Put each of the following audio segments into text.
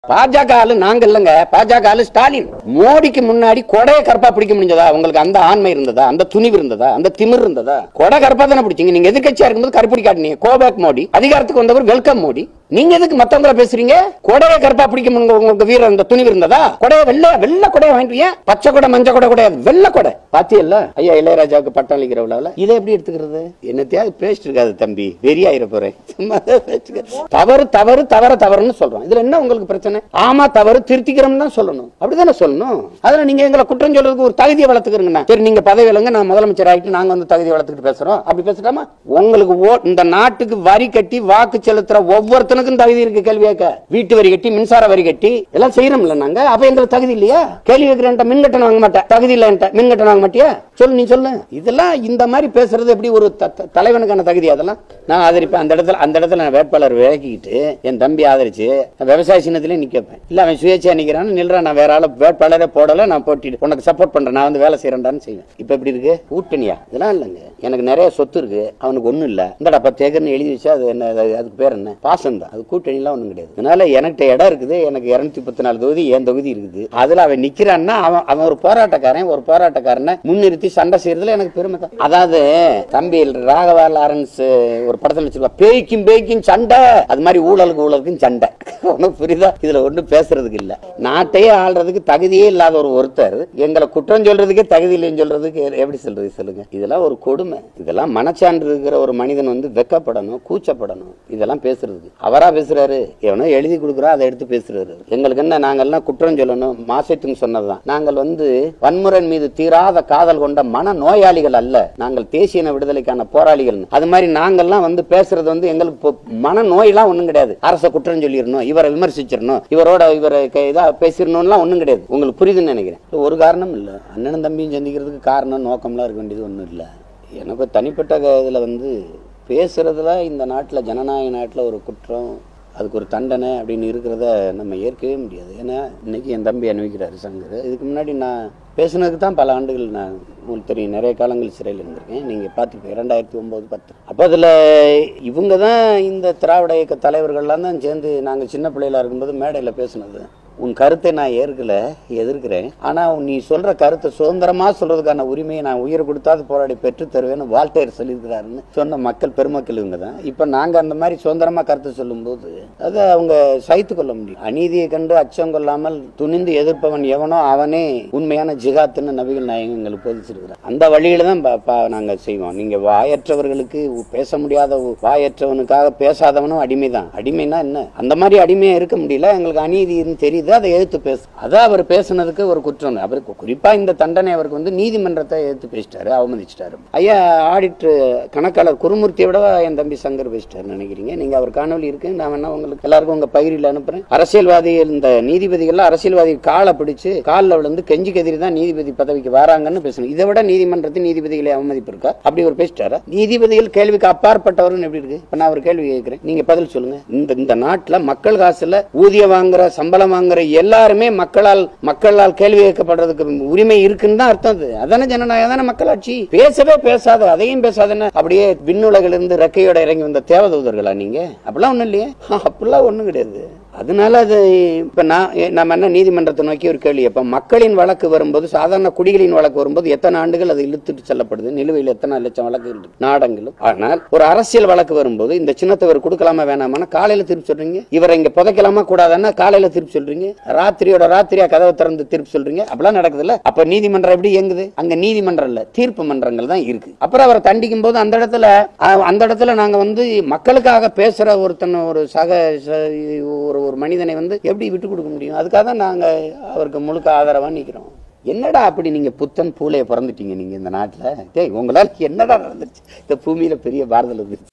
பாஜக ஆளு நாங்க இல்லங்க பாஜக ஆளு ஸ்டாலின் மோடிக்கு முன்னாடி கொடைய கருப்பா பிடிக்க முடிஞ்சதா உங்களுக்கு அந்த ஆண்மை இருந்ததா அந்த துணிவு இருந்ததா அந்த திமிர் இருந்ததா கொடை கருப்பா தானே பிடிச்சீங்க நீங்க எதிர்க்கட்சியா இருக்கும்போது கருப்படி காட்டினீங்க கோபேக் மோடி அதிகாரத்துக்கு வந்தவர் வெல்கம் மோடி நீங்க எதுக்கு மத்தவங்கள பேசுறீங்க கொடைய கருப்பா பிடிக்க முடியுங்க உங்களுக்கு வீரம் அந்த துணிவு இருந்ததா கொடைய வெள்ள வெள்ள கொடைய வாங்கிட்டு ஏன் பச்சை கொடை மஞ்ச கொடை கிடையாது வெள்ள கொடை பாத்தியல்ல ஐயா இளையராஜாவுக்கு பட்டம் அளிக்கிற விழாவில் இதை எப்படி எடுத்துக்கிறது என்னத்தையாவது பேசிட்டு இருக்காது தம்பி வெறியாயிர போறேன் சும்மா தான் பேசிக்க. தவறு தவறு தவற தவறுன்னு சொல்றோம் இதுல என்ன உங்களுக்கு பிரச்சனை ஆமா தவறு திருத்திக்கிறோம் தான் சொல்லணும் அப்படிதானே சொல்லணும் அதுல நீங்க எங்களை குற்றம் சொல்றதுக்கு ஒரு தகுதியை வளர்த்துக்கிறீங்கண்ணா சரி நீங்க பதவி இல்லைங்க நான் முதலமைச்சர் ஆகிட்டு நாங்க வந்து தகுதியை வளர்த்துக்கிட்டு பேசுறோம் அப்படி பேசலாமா உங்களுக்கு ஓ இந்த நாட்டுக்கு வரி கட்டி வாக்கு செலுத்துற ஒவ்வொருத்தனுக்கும் தகுதி இருக்கு கேள்வி கேட்க வீட்டு வரி கட்டி மின்சார வரி கட்டி எல்லாம் செய்யறோம்ல நாங்க அப்ப எங்களுக்கு தகுதி இல்லையா கேள்வி கேட்கிறேன் மின் கட்டணம் வாங்க மாட்டேன் தகுதி இல்ல மின் கட்டணம் வாங்க மாட்டியா சொல்லு நீ சொல்லு இதெல்லாம் இந்த மாதிரி பேசுறது எப்படி ஒரு த- த- தலைவனுக்கான தகுதி அதெல்லாம் நான் ஆதரிப்பேன் அந்த இடத்துல அந்த இடத்துல நான் வேட்பாளர் விலக்கிக்கிட்டு என் தம்பி ஆதரிச்சு நான் விவசாய சின்னத்திலே நிக்க வைப்பேன் இல்ல அவன் சுயேட்சையா நிக்கிறான் நில்றான் நான் வேற ஆள வேட்பாளரே போடல நான் போட்டிட்டு உனக்கு சப்போர்ட் பண்றேன் நான் வந்து வேலை செய்யறேன்டான்னு செய்வேன் இப்ப எப்படி இருக்கு கூட்டணியா இதெல்லாம் இல்லைங்க எனக்கு நிறைய சொத்து இருக்கு அவனுக்கு ஒண்ணும் இல்ல இந்தடா பத்து ஏக்கர்னு எழுதி வச்சா அது என்ன அது- அதுக்கு பேர் என்ன பாசம் தான் அது கூட்டணிலாம் ஒண்ணும் கிடையாது அதனால எனக்கு இடம் இருக்குது எனக்கு இருநூத்தி பத்து நாலு தொகுதி என் தொகுதி இருக்குது அதுல அவன் நிக்கிறான்னா அவன் அவன் ஒரு போராட்டக்காரன் ஒரு போராட்டக்காரனை முன்னிறுத்தி சண்டை செய்யறதுல எனக்கு பெருமை தான் அதாவது தம்பி ராகவா லாரன்ஸ் ஒரு படத்துல வச்சிருப்பா பேய்க்கும் பேய்க்கும் சண்டை அது மாதிரி ஊழலுக்கு ஊழலுக்கும் சண்டை ஒன்றும் புரியுதா இதுல ஒண்ணும் பேசுறதுக்கு இல்ல நாட்டையே ஆள்றதுக்கு தகுதியே இல்லாத ஒரு ஒருத்தர் எங்களை குற்றம் சொல்றதுக்கே தகுதி இல்லைன்னு சொல்றதுக்கு எ- எப்படி சொல்றது சொல்லுங்க இதெல்லாம் ஒரு கொடுமை இதெல்லாம் மனச்சான்று இருக்கிற ஒரு மனிதன் வந்து வெக்கப்படணும் கூச்சப்படணும் இதெல்லாம் பேசுறதுக்கு அவரா பேசுறாரு எவனோ எழுதி கொடுக்குறா அதை எடுத்து பேசுறாரு எங்களுக்கு என்ன நாங்கெல்லாம் குற்றம் சொல்லணும் மாசத்துக்கு சொன்னதுதான் நாங்கள் வந்து வன்முறையின் மீது தீராத காதல் கொண்ட மன நோயாளிகள் அல்ல நாங்கள் தேசிய இன விடுதலைக்கான போராளிகள் அது மாதிரி நாங்கெல்லாம் வந்து பேசுறது வந்து எங்களுக்கு இப்போ மன நோயெல்லாம் ஒண்ணும் கிடையாது அரச குற்றம் சொல்லிடணும் இவரை விமர்சிச்சிடணும் இவரோட இவரை க- இதா பேசிடணும்லாம் ஒண்ணும் கிடையாது உங்களுக்கு புரியுதுன்னு நினைக்கிறேன் ஒரு காரணம் இல்ல அண்ணனும் தம்பியும் சந்திக்கிறதுக்கு காரணம் நோக்கம்லாம் இருக்க வேண்டியது ஒண்ணும் இல்ல எனக்கு தனிப்பட்ட க- இதுல வந்து பேசுறதுல இந்த நாட்டுல ஜனநாயக நாட்டுல ஒரு குற்றம் அதுக்கு ஒரு தண்டனை அப்படின்னு இருக்கிறத நம்ம ஏற்கவே முடியாது ஏன்னா இன்னைக்கு என் தம்பி அனுபவிக்கிறாரு சங்கர் இதுக்கு முன்னாடி நான் பேசுனதுக்கு தான் பல ஆண்டுகள் நான் உங்களுக்கு தெரியும் நிறைய காலங்கள் சிறையில் இருந்திருக்கேன் நீங்கள் பார்த்துருப்பீங்க ரெண்டாயிரத்தி ஒம்பது பத்து அப்போ அதில் இவங்க தான் இந்த திராவிட இயக்க தலைவர்கள்லாம் தான் சேர்ந்து நாங்கள் சின்ன பிள்ளைகளா இருக்கும்போது மேடையில் பேசுனது உன் கருத்தை நான் ஏற்கல எதிர்க்கிறேன் ஆனா நீ சொல்ற கருத்தை சுதந்திரமா சொல்றதுக்கான உரிமையை நான் உயிர் கொடுத்தாது போராடி பெற்று தருவேன்னு வால்டேர் சொல்லியிருக்கிறாருன்னு சொன்ன மக்கள் பெருமக்கள் இவங்க தான் இப்ப நாங்க அந்த மாதிரி சுதந்திரமா கருத்து சொல்லும்போது அதை அவங்க சகித்து கொள்ள முடியும் அநீதியை கண்டு அச்சம் கொள்ளாமல் துணிந்து எதிர்ப்பவன் எவனோ அவனே உண்மையான ஜிகாத்துன்னு நபிகள் நாயகம் எங்களுக்கு போதிச்சிருக்கிறார் அந்த வழியில தான் ப- ப- நாங்க செய்வோம் நீங்க வாயற்றவர்களுக்கு பேச முடியாத வாயற்றவனுக்காக பேசாதவனும் அடிமைதான் அடிமைனா என்ன அந்த மாதிரி அடிமையா இருக்க முடியல எங்களுக்கு அநீதின்னு தெரியுது அதை எதிர்த்து பேச அதான் அவர் பேசுனதுக்கு ஒரு குற்றம் அவருக்கு குறிப்பா இந்த தண்டனை அவருக்கு வந்து நீதிமன்றத்தை எதிர்த்து பேசிட்டாரு அவமதிச்சிட்டாரு ஐயா ஆடிட் கணக்காளர் குருமூர்த்தியை விட என் தம்பி சங்கர் பேசிட்டாரு நினைக்கிறீங்க நீங்க அவர் காணொலி இருக்கு நான் வேணா உங்களுக்கு எல்லாருக்கும் உங்க பயிரில் அனுப்புறேன் அரசியல்வாதிகள் இந்த நீதிபதிகள்லாம் அரசியல்வாதி காலை பிடிச்சு காலில் விழுந்து கெஞ்சி கதிரி தான் நீதிபதி பதவிக்கு வராங்கன்னு பேசணும் இதை விட நீதிமன்றத்தின் நீதிபதிகளை அவமதிப்பு இருக்கா அப்படி ஒரு பேசிட்டாரா நீதிபதிகள் கேள்விக்கு அப்பாற்பட்டவர்னு எப்படி இருக்கு இப்ப நான் ஒரு கேள்வி கேட்கிறேன் நீங்க பதில் சொல்லுங்க இந்த இந்த நாட்டுல மக்கள் காசுல ஊதியம் வாங்குற சம்பளம் வாங்குற எல்லாருமே மக்களால் மக்களால் கேள்வி கேட்கப்படுறதுக்கு உரிமை இருக்குன்னு தான் அர்த்தம் அது அதானே ஜனநாயகம் தானே மக்களாட்சி பேசவே பேசாத அதையும் பேசாதன்னு அப்படியே விண்ணுலகிலிருந்து இருந்து ரெக்கையோட இறங்கி வந்த தேவதூதர்களா நீங்க அப்படிலாம் ஒண்ணும் இல்லையே அப்படிலாம் ஒண்ணும் கிடையாது அதனால அது இப்ப நான் எ- நம்ம என்ன நீதிமன்றத்தை நோக்கி ஒரு கேள்வி இப்ப மக்களின் வழக்கு வரும்போது சாதாரண குடிகளின் வழக்கு வரும்போது எத்தனை ஆண்டுகள் அது இழுத்துட்டு செல்லப்படுது நிலுவையில் எத்தனை லட்சம் வழக்குகள் இருக்கு நாடங்களும் ஆனால் ஒரு அரசியல் வழக்கு வரும்போது இந்த சின்னத்தை இவர் கொடுக்கலாமா வேணாமான்னா காலையில திருப்பி சொல்றீங்க இவரை இங்க புதைக்கலாமா கூடாதுன்னா காலையில திருப்பி சொல்றீங்க ராத்திரியோட ராத்திரியா கதவை திறந்து திருப்பி சொல்றீங்க அப்படிலாம் நடக்குதுல்ல அப்ப நீதிமன்றம் எப்படி இயங்குது அங்க நீதிமன்றம் இல்ல தீர்ப்பு மன்றங்கள் தான் இருக்கு அப்புறம் அவரை தண்டிக்கும் போது அந்த இடத்துல அஹ், அந்த இடத்துல நாங்க வந்து மக்களுக்காக பேசுற ஒருத்தன் ஒரு சக ச- ஒரு ஒரு மனிதனை வந்து எப்படி விட்டு கொடுக்க முடியும் அதுக்காக தான் நாங்க அவருக்கு முழுக்க ஆதரவா நிக்கிறோம் என்னடா அப்படி நீங்க புத்தன் பூலைய பிறந்துட்டீங்க நீங்க இந்த நாட்டுல டேய் உங்களால என்னடா நடந்துச்சு இந்த பூமியில பெரிய பாரதல் இருக்கு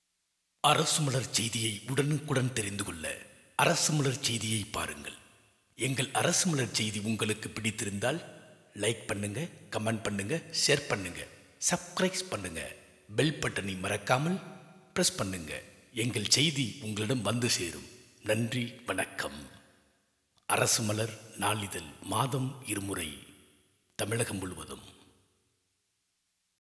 அரசு மலர் செய்தியை உடனுக்குடன் தெரிந்து கொள்ள அரசு மலர் செய்தியை பாருங்கள் எங்கள் அரசு மலர் செய்தி உங்களுக்கு பிடித்திருந்தால் லைக் பண்ணுங்க கமெண்ட் பண்ணுங்க ஷேர் பண்ணுங்க சப்ஸ்கிரைப் பண்ணுங்க பெல் பட்டனை மறக்காமல் பிரஸ் பண்ணுங்க எங்கள் செய்தி உங்களிடம் வந்து சேரும் நன்றி வணக்கம் அரசு மலர் நாளிதழ் மாதம் இருமுறை தமிழகம் முழுவதும்